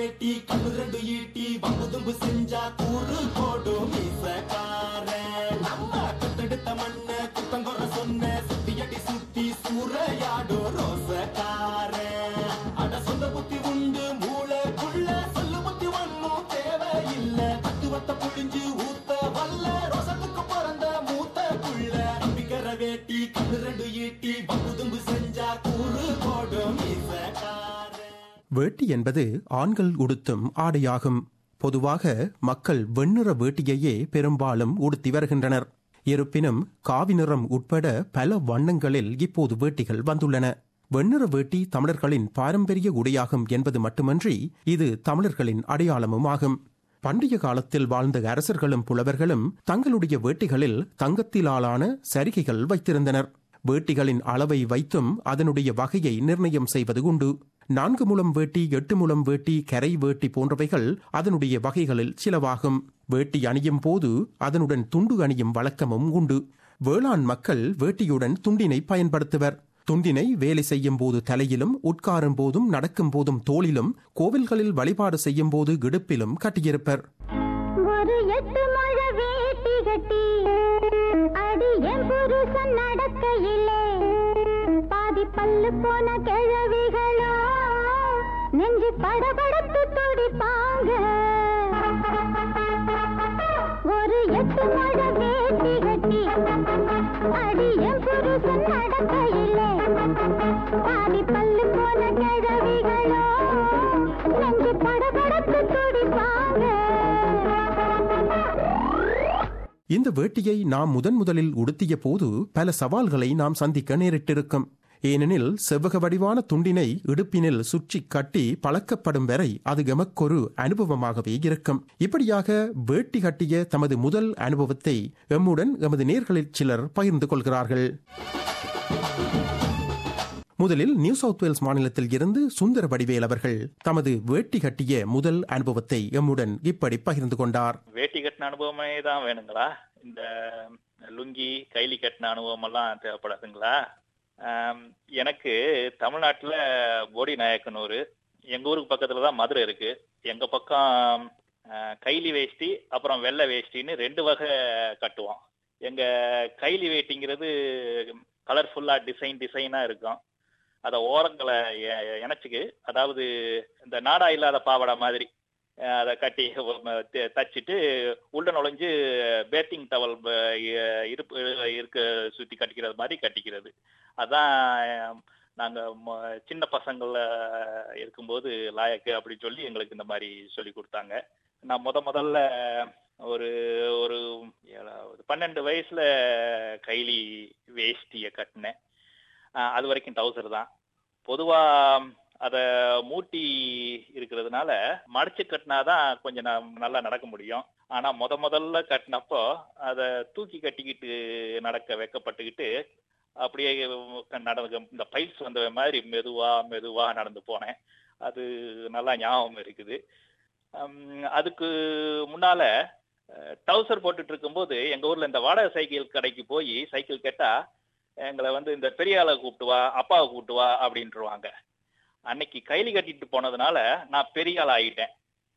வேட்டி கண்ணு ரெண்டு ஈட்டி வம்பு தும்பு செஞ்சா கூறு போடும் மீசக்காரன் நம்ம கத்தெடுத்த மண்ண குத்தங்குற சொன்ன சுத்தி அடி சுத்தி சூறையாடும் ரோசக்காரன் அட சொந்த புத்தி உண்டு மூளைக்குள்ள சொல்லு புத்தி ஒண்ணும் தேவையில்ல தத்துவத்தை புழிஞ்சு ஊத்த வல்ல ரோசத்துக்கு பிறந்த மூத்த புள்ள நம்பிக்கிற வேட்டி கண்ணு ரெண்டு ஈட்டி வம்பு தும்பு செஞ்சா கூறு போடும் மீசக்காரன் வேட்டி என்பது ஆண்கள் உடுத்தும் ஆடையாகும் பொதுவாக மக்கள் வெண்ணிற வேட்டியையே பெரும்பாலும் உடுத்தி வருகின்றனர் இருப்பினும் காவி நிறம் உட்பட பல வண்ணங்களில் இப்போது வேட்டிகள் வந்துள்ளன வெண்ணிற வேட்டி தமிழர்களின் பாரம்பரிய உடையாகும் என்பது மட்டுமன்றி இது தமிழர்களின் அடையாளமும் ஆகும் பண்டைய காலத்தில் வாழ்ந்த அரசர்களும் புலவர்களும் தங்களுடைய வேட்டிகளில் தங்கத்திலாலான சரிகைகள் வைத்திருந்தனர் வேட்டிகளின் அளவை வைத்தும் அதனுடைய வகையை நிர்ணயம் செய்வது உண்டு நான்கு முழம் வேட்டி எட்டு முழம் வேட்டி கரை வேட்டி போன்றவைகள் அதனுடைய வகைகளில் சிலவாகும் வேட்டி அணியும் போது அதனுடன் துண்டு அணியும் வழக்கமும் உண்டு வேளாண் மக்கள் வேட்டியுடன் துண்டினை பயன்படுத்துவர் துண்டினை வேலை செய்யும் போது தலையிலும் உட்காரும் போதும் நடக்கும் போதும் தோளிலும் கோவில்களில் வழிபாடு செய்யும் போது இடுப்பிலும் கட்டியிருப்பர் ஒரு எட்டு மழ வேட்டி கட்டி அடி என் புருஷன் நடக்கையிலே பாதி பல்லு போன கிழவிகளோ நெஞ்சு படபடத்து துடிப்பாங்க ஒரு எட்டு மழ வேட்டி கட்டி அடி என் புருஷன் நடக்கையிலே பாதி பல்லு போன கிழவிகளோ நெஞ்சு படபடத்து துடிப்பாங்க இந்த வேட்டியை நாம் முதன் முதலில் உடுத்திய போது பல சவால்களை நாம் சந்திக்க நேரிட்டிருக்கும் ஏனெனில் செவ்வக வடிவான துண்டினை இடுப்பினில் சுற்றி கட்டி பழக்கப்படும் வரை அது எமக்கொரு அனுபவமாகவே இருக்கும் இப்படியாக வேட்டி கட்டிய தமது முதல் அனுபவத்தை எம்முடன் எமது நேர்களில் சிலர் பகிர்ந்து கொள்கிறார்கள் முதலில் நியூ சவுத் வேல்ஸ் மாநிலத்தில் இருந்து சுந்தர வடிவேல் அவர்கள் தமது வேட்டி கட்டிய முதல் அனுபவத்தை எம்முடன் இப்படி பகிர்ந்து கொண்டார் வேட்டி கட்டின அனுபவமே தான் வேணுங்களா இந்த லுங்கி கைலி கட்டின அனுபவம் எல்லாம் தேவைப்படாதுங்களா ஆம், எனக்கு தமிழ்நாட்டுல போடி நாயக்கனூர் எங்க ஊருக்கு பக்கத்துல தான் மதுரை இருக்கு எங்க பக்கம் ஆ, கைலி வேஷ்டி அப்புறம் வெள்ளை வேஷ்டின்னு ரெண்டு வகை கட்டுவோம் எங்க கைலி வேட்டிங்கிறது கலர்ஃபுல்லா டிசைன் டிசைனா இருக்கும் அதை ஓரங்களை எ- இணைச்சுக்கு அதாவது இந்த நாடா இல்லாத பாவாடை மாதிரி அஹ் அதை கட்டி அஹ் த- தச்சுட்டு உள்ள நுழைஞ்சு பேத்திங் டவல் இருப்பு இருக்க சுத்தி கட்டிக்கிறது மாதிரி கட்டிக்கிறது அதான் அஹ், நாங்க ம- சின்ன பசங்கள இருக்கும்போது லாயக்கு அப்படின்னு சொல்லி எங்களுக்கு இந்த மாதிரி சொல்லி கொடுத்தாங்க நான் முத முதல்ல ஒரு ஒரு ஏழாவது பன்னெண்டு வயசுல கைலி வேஷ்டியை கட்டினேன் அஹ் அது வரைக்கும் டவுசர் தான் பொதுவா அத மூட்டி இருக்கிறதுனால மடிச்சு கட்டினாதான் கொஞ்சம் நான் நல்லா நடக்க முடியும் ஆனா முத முதல்ல கட்டினப்போ அத தூக்கி கட்டிக்கிட்டு நடக்க வைக்கப்பட்டுக்கிட்டு அப்படியே நடந்து இந்த பைல்ஸ் வந்த மாதிரி மெதுவா மெதுவா நடந்து போனேன் அது நல்லா ஞாபகம் இருக்குது ஹம், அதுக்கு முன்னால டவுசர் போட்டுட்டு இருக்கும்போது எங்க ஊர்ல இந்த வாடகை சைக்கிள் கடைக்கு போய் சைக்கிள் கேட்டா எங்களை வந்து இந்த பெரிய ஆளை கூப்பிட்டு வா அப்பாவை கூப்பிட்டு வா அப்படின்ட்டுருவாங்க அன்னைக்கு கைலி கட்டிட்டு போனதுனால நான் பெரிய ஆள் ஆகிட்டேன்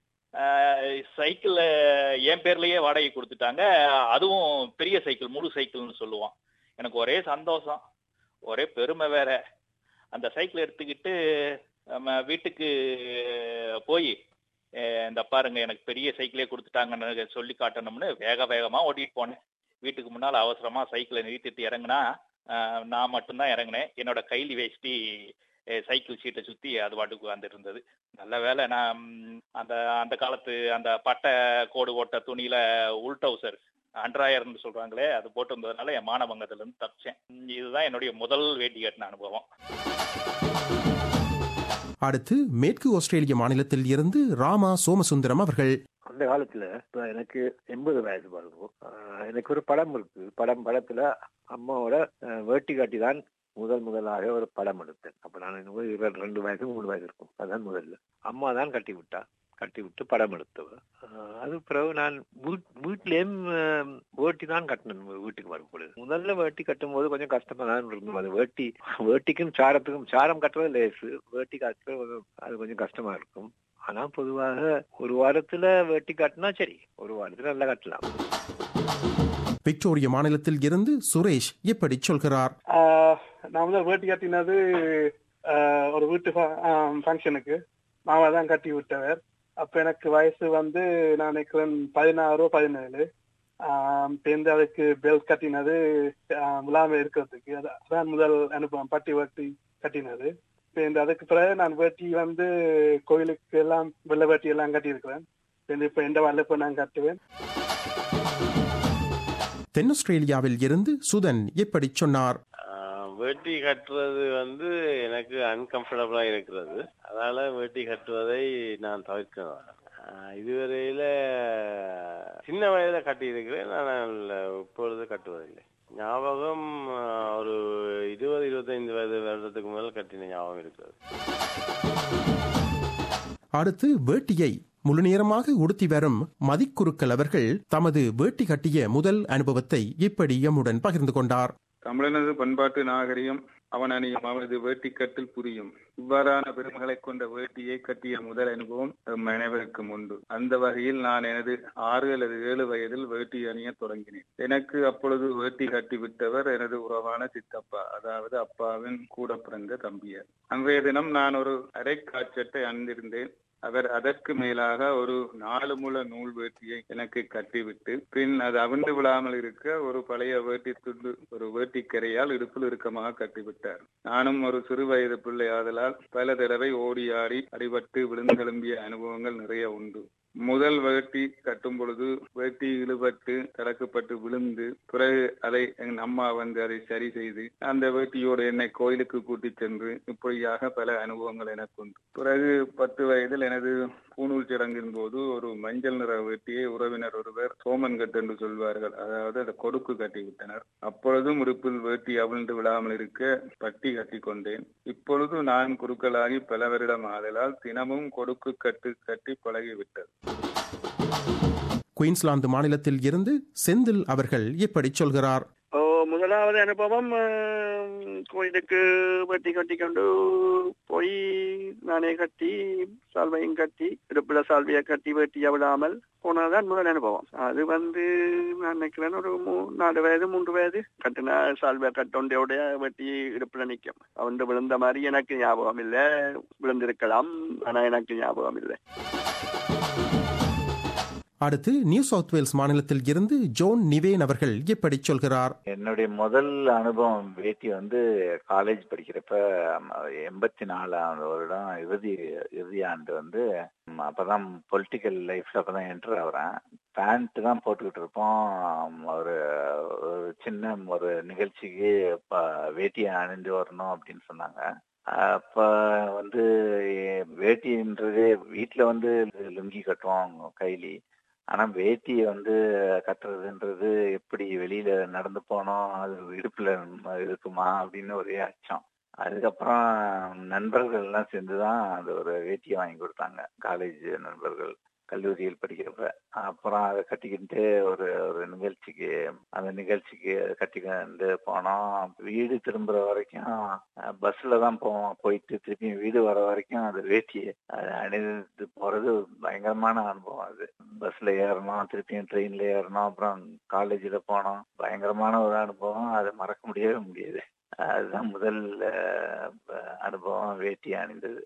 சைக்கிள் என் பேர்லயே வாடகை கொடுத்துட்டாங்க அதுவும் பெரிய சைக்கிள் முழு சைக்கிள்னு சொல்லுவோம் எனக்கு ஒரே சந்தோஷம் ஒரே பெருமை வேற அந்த சைக்கிள் எடுத்துக்கிட்டு நம்ம வீட்டுக்கு போய் இந்த பாருங்க எனக்கு பெரிய சைக்கிளே கொடுத்துட்டாங்கன்னு சொல்லி காட்டணும்னு வேக வேகமா ஓட்டிட்டு போனேன் வீட்டுக்கு முன்னால் அவசரமா சைக்கிளை நிறுத்திட்டு இறங்குனா அஹ், நான் மட்டும்தான் இறங்கினேன் என்னோட கைலி வேஷ்டி அஹ், சைக்கிள் சீட்டை சுத்தி அது பாட்டுக்கு வந்துட்டு இருந்தது நல்ல வேளை நான் ம், அந்த அந்த காலத்து அந்த பட்டை கோடு ஓட்ட துணியில உள் டவுசர் அண்ட்ராயர்னு சொல்றாங்களே அது போட்டு வந்ததுனால என் மானபங்கத்துல இருந்து தப்பிச்சேன் ம், இதுதான் என்னுடைய முதல் வேட்டி கட்டின அனுபவம் அடுத்து மேற்கு ஆஸ்திரேலிய மாநிலத்தில் இருந்து ராமா சோமசுந்தரம் அவர்கள் அந்த காலத்துல இப்ப எனக்கு எண்பது வயசு பாருங்க ஆஹ் எனக்கு ஒரு படம் இருக்கு படம் படத்துல அம்மாவோட ஆஹ் வேட்டி காட்டி தான் முதல் முதலாக ஒரு படம் எடுத்தேன் அப்ப நான் எனக்கு ஒரு இருபத்தி ரெண்டு வயசு மூணு வயசு இருக்கும் அதான் முதல்ல அம்மா தான் கட்டி விட்டா கட்டி விட்டு படம் எடுத்தவ ஆஹ் அது பிறகு நான் வீட்- வீட்லயும் ஆஹ் வேட்டி தான் கட்டினேன் வீட்டுக்கு வரும்பொழுது முதல்ல வேட்டி கட்டும் போது கொஞ்சம் கஷ்டமா தான் இருந்தது அது வேட்டி வேட்டிக்கும் சாரத்துக்கும் சாரம் கட்டுறது லேசு வேட்டி கட்டுறது அது கொஞ்சம் கஷ்டமா இருக்கும் ஆனா பொதுவாக ஒரு வாரத்துல வெட்டி காட்டினா சரி ஒரு வாரத்துல நல்லா கட்டலாம் விக்டோரிய மாநிலத்தில் இருந்து சுரேஷ் இப்படி சொல்கிறார் ஆஹ் நான் வந்து வேட்டி கட்டினது ஆஹ் ஒரு வீட்டு ஃபங்க்ஷனுக்கு மாமா தான் கட்டி விட்டவர் அப்ப எனக்கு வயசு வந்து நான் நினைக்கிறேன் பதினாறோ பதினேழு ஆஹ் சேர்ந்து அதுக்கு பெல் கட்டினது ஆஹ் விழாம இருக்கிறதுக்கு அது- அதான் முதல் அனுபவம் பட்டி வேட்டி கட்டினது சேர்ந்து அதுக்கு பிறகு நான் வேட்டி வந்து கோயிலுக்கு எல்லாம் வெள்ளை வேட்டி எல்லாம் கட்டியிருக்கிறேன் சேர்ந்து இப்ப எந்த வரல இப்ப நான் கட்டுவேன் தென் ஆஸ்திரேலியாவில் இருந்து சுதன் இப்படி சொன்னார் ஆஹ் வேட்டி கட்டுறது வந்து எனக்கு அன்கம்ஃபர்டபுளா இருக்கிறது அதனால வேட்டி கட்டுவதை நான் தவிர்க்கிறேன் ஆஹ் இதுவரையில சின்ன வயதுல கட்டி இருக்கிறேன் ஆனால் இப்பொழுது கட்டுவதில்லை ஞாபகம் ஆஹ் ஒரு இருபது இருபத்தைந்து வயது வருடத்துக்கு மேல் கட்டின ஞாபகம் இருக்கிறது அடுத்து வேட்டியை முழுநேரமாக உடுத்தி வரும் மதிக்குருக்கள் அவர்கள் தமது வேட்டி கட்டிய முதல் அனுபவத்தை இப்படி எம்முடன் பகிர்ந்து கொண்டார் தமிழனது பண்பாட்டு நாகரிகம் அவன் அணியும் அவனது வேட்டிக்கட்டில் புரியும் இவ்வாறான பெருமைகளை கொண்ட வேட்டியை கட்டிய முதல் அனுபவம் எம் அனைவருக்கும் உண்டு அந்த வகையில் நான் எனது ஆறு அல்லது ஏழு வயதில் வேட்டி அணிய தொடங்கினேன் எனக்கு அப்பொழுது வேட்டி கட்டி விட்டவர் எனது உறவான சித்தப்பா அதாவது அப்பாவின் கூட பிறந்த தம்பியர் அன்றைய தினம் நான் ஒரு அரை காய்ச்சட்டை அணிந்திருந்தேன் அவர் அதற்கு மேலாக ஒரு நாலு முழ நூல் வேட்டியை எனக்கு கட்டிவிட்டு பின் அது அவிழ்ந்து விழாமல் இருக்க ஒரு பழைய வேட்டி துண்டு ஒரு வேட்டிக்கரையால் இடுப்பில் இறுக்கமாக கட்டிவிட்டார் நானும் ஒரு சிறு வயது பிள்ளை ஆதலால் பல தடவை ஓடி ஆடி அடிபட்டு விழுந்து கிளம்பிய அனுபவங்கள் நிறைய உண்டு முதல் வேட்டி கட்டும் பொழுது வேட்டி இழுபட்டு தடக்கப்பட்டு விழுந்து பிறகு அதை என் அம்மா வந்து அதை சரி செய்து அந்த வேட்டியோடு என்னை கோயிலுக்கு கூட்டிச் சென்று இப்படியாக பல அனுபவங்கள் எனக்கு உண்டு பிறகு பத்து வயதில் எனது பூணூல் சடங்கின் போது ஒரு மஞ்சள் நிற வேட்டியை உறவினர் ஒருவர் சோமன் கட்டு என்று சொல்வார்கள் அதாவது அதை கொடுக்கு கட்டி விட்டனர் அப்பொழுதும் உடுப்பில் வேட்டி அவிழ்ந்து விழாமல் இருக்க பட்டி கட்டி கொண்டேன் இப்பொழுது நான் குருக்களாகி பல வருடம் ஆதலால் தினமும் கொடுக்கு கட்டு கட்டி பழகிவிட்டது குயின்ஸ்லாந்து மாநிலத்தில் இருந்து செந்தில் அவர்கள் இப்படி சொல்கிறார் ஓ முதலாவது அனுபவம் ஆம், கோயிலுக்கு வெட்டி கட்டி கொண்டு போய் நானே கட்டி சால்வையும் கட்டி இடுப்புல சால்வையை கட்டி வெட்டிய விடாமல் போனதுதான் முதல் அனுபவம் அது வந்து நான் நினைக்கிறேன் ஒரு மூ நாலு வயது மூன்று வயது கட்டின சால்வை கட்டொண்டையோட வெட்டி இடுப்புல நிற்கும் அவன் விழுந்த மாதிரி எனக்கு ஞாபகம் இல்லை விழுந்திருக்கலாம் ஆனா எனக்கு ஞாபகம் இல்லை அடுத்து நியூ சவுத் வேல்ஸ் மாநிலத்தில் இருந்து ஜோன் நிவேன் அவர்கள் இப்படி சொல்கிறார் என்னுடைய முதல் அனுபவம் வேட்டி வந்து காலேஜ் படிக்கிறப்ப எண்பத்தி நாலாம் வருடம் இறுதி இறுதி ஆண்டு வந்து ம், அப்பதான் பொலிட்டிக்கல் லைஃப்ல அப்பதான் என்டர் ஆகுறேன் பேண்ட் தான் போட்டுக்கிட்டு இருப்போம் ஒரு ஒரு சின்ன ஒரு நிகழ்ச்சிக்கு ப- வேட்டியை அணிந்து வரணும் அப்படின்னு சொன்னாங்க அப்ப வந்து வேட்டின்றது வீட்டுல வந்து லுங்கி கட்டுவோம் கைலி ஆனா வேட்டியை வந்து கட்டுறதுன்றது எப்படி வெளியில நடந்து போனோம் அது இடுப்புல இருக்குமா அப்படின்னு ஒரே அச்சம் அதுக்கப்புறம் நண்பர்கள் எல்லாம் சேர்ந்துதான் அது ஒரு வேட்டியை வாங்கி கொடுத்தாங்க காலேஜ் நண்பர்கள் கல்லூரியில் படிக்கிறப்ப அப்புறம் அதை கட்டிக்கிட்டு ஒரு ஒரு நிகழ்ச்சிக்கு அந்த நிகழ்ச்சிக்கு கட்டிக்கிட்டு போனோம் வீடு திரும்புற வரைக்கும் பஸ்ல தான் போவோம் போயிட்டு திருப்பி வீடு வர வரைக்கும் அந்த வேட்டியை அது அணிந்து போறது பயங்கரமான அனுபவம் அது பஸ்ல ஏறணும் திருப்பியும் ட்ரெயின்ல ஏறணும் அப்புறம் காலேஜில் போனோம் பயங்கரமான ஒரு அனுபவம் அதை மறக்க முடியவே முடியாது அதுதான் முதல் அஹ், அனுபவம் வேட்டி அணிந்தது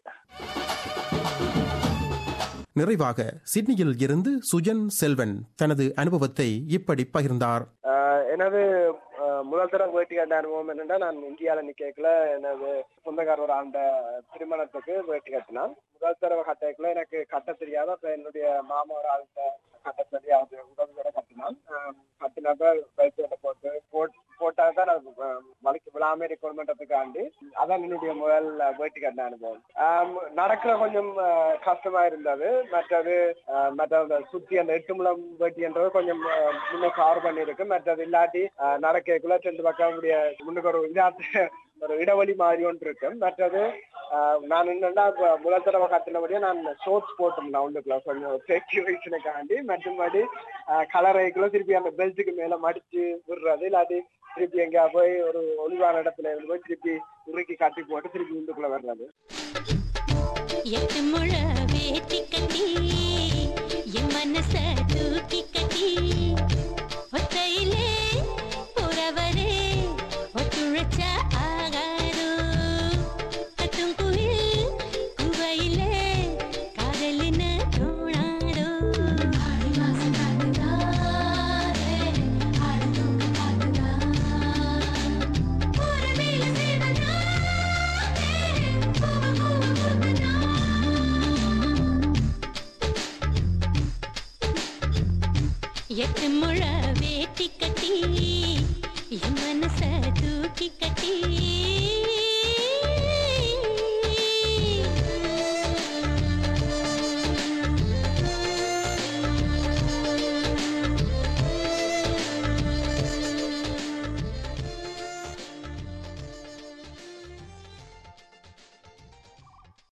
நிறைவாக சிட்னியில் இருந்து சுஜன் செல்வன் தனது அனுபவத்தை இப்படி பகிர்ந்தார் ஆஹ் எனது ஆஹ் முதல் தரம் வேட்டி கட்ட அனுபவம் என்னன்னா நான் இந்தியாவில் நிக்கல எனது சொந்தக்காரர் ஆண்ட திருமணத்துக்கு வேட்டி கட்டினான் முதல் தடவை கட்டக்குள்ள எனக்கு கட்ட தெரியாத அப்ப என்னுடைய மாமா ஒரு ஆள்கிட்ட கட்ட சொல்லி அது உதவியோட கட்டினான் ஆஹ் கட்டினப்ப பைக்கில் போட்டு போட் போட்டா தான் அது ஆஹ் வலிக்கு விழாம இருக்கணுன்றதுக்காண்டி அதான் என்னுடைய முதல் வேட்டி கட்டின அனுபவம் ஆஹ் நடக்கிற கொஞ்சம் ஆஹ் கஷ்டமா இருந்தது மற்றது ஆஹ் மற்ற அந்த சுத்தி அந்த எட்டு முழம் வேட்டின்றது கொஞ்சம் ஆஹ் முன்ன கவர் பண்ணியிருக்கு மற்றது இல்லாட்டி ஆஹ் நடக்கக்குள்ள ரெண்டு பக்கம் முடிய முன்னுக்கு ஒரு இதாத்து ஒரு இடைவெளி மாதிரி ஒன்று இருக்கு மற்றது ஆஹ் நான் என்னன்னா இப்ப முதல் தடவை கட்டினபடியே நான் ஷோர்ட்ஸ் போட்டிருந்தேன் ஒன்றுக்குள்ள கொஞ்சம் சேஃப்டி வைஷனுக்காண்டி மற்றபடி கலர் ஐக்குள்ள திருப்பி அந்த பெல்ட்டுக்கு மேல மடிச்சு விடுறது இல்லாட்டி திருப்பி எங்கேயா போய் ஒரு ஒளிவான இடத்துல இருந்து போய் திருப்பி உருக்கி கட்டி போட்டு திருப்பி உள்ளுக்குள்ள வர்றது எட்டு முழ வேட்டி கட்டி என் மனச தூக்கி கட்டி